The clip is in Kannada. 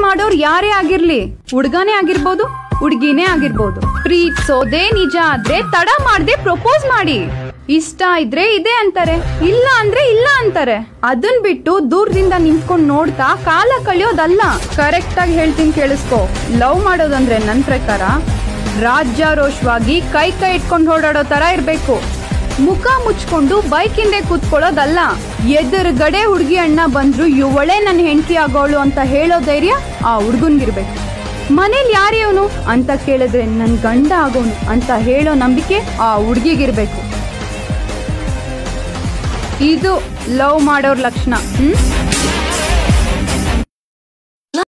ಮಾಡೋರ್ ಯಾರೇ ಆಗಿರ್ಲಿ ಹುಡ್ಗನೇ ಆಗಿರ್ಬೋದು ಹುಡ್ಗಿನೇ ಆಗಿರ್ಬೋದು ಪ್ರೀತ್ಸೋದೇ ನಿಜ ಆದ್ರೆ ತಡ ಮಾಡ್ದೆ ಪ್ರಪೋಸ್ ಮಾಡಿ ಇಷ್ಟ ಇದ್ರೆ ಇದೆ ಅಂತಾರೆ ಇಲ್ಲ ಅಂದ್ರೆ ಇಲ್ಲ ಅಂತಾರೆ ಅದನ್ ಬಿಟ್ಟು ದೂರದಿಂದ ನಿಂತ್ಕೊಂಡ್ ನೋಡ್ತಾ ಕಾಲ ಕಳಿಯೋದಲ್ಲ ಕರೆಕ್ಟ್ ಆಗಿ ಹೇಳ್ತೀನಿ ಕೇಳಿಸ್ಕೊ ಲವ್ ಮಾಡೋದಂದ್ರೆ ನನ್ ಪ್ರಕಾರ ರಾಜ್ಯಾರೋಷವಾಗಿ ಕೈ ಕೈ ಇಟ್ಕೊಂಡು ಓಡಾಡೋ ತರ ಇರ್ಬೇಕು ಮುಖ ಮುಚ್ಕೊಂಡು ಬೈಕ್ ಹಿಂದೆ ಕೂತ್ಕೊಳ್ಳೋದಲ್ಲ ಎದುರುಗಡೆ ಹುಡುಗಿ ಅಣ್ಣ ಬಂದ್ರು ಇವಳೇ ನನ್ನ ಹೆಂಡತಿ ಆಗೋಳು ಅಂತ ಹೇಳೋ ಧೈರ್ಯ ಆ ಹುಡ್ಗನ್ಗಿರ್ಬೇಕು ಮನೇಲಿ ಯಾರ್ಯವನು ಅಂತ ಕೇಳಿದ್ರೆ ನನ್ ಗಂಡ ಆಗೋನು ಅಂತ ಹೇಳೋ ನಂಬಿಕೆ ಆ ಹುಡ್ಗಿಗಿರ್ಬೇಕು ಇದು ಲವ್ ಮಾಡೋರ್ ಲಕ್ಷಣ ಹ್ಮ್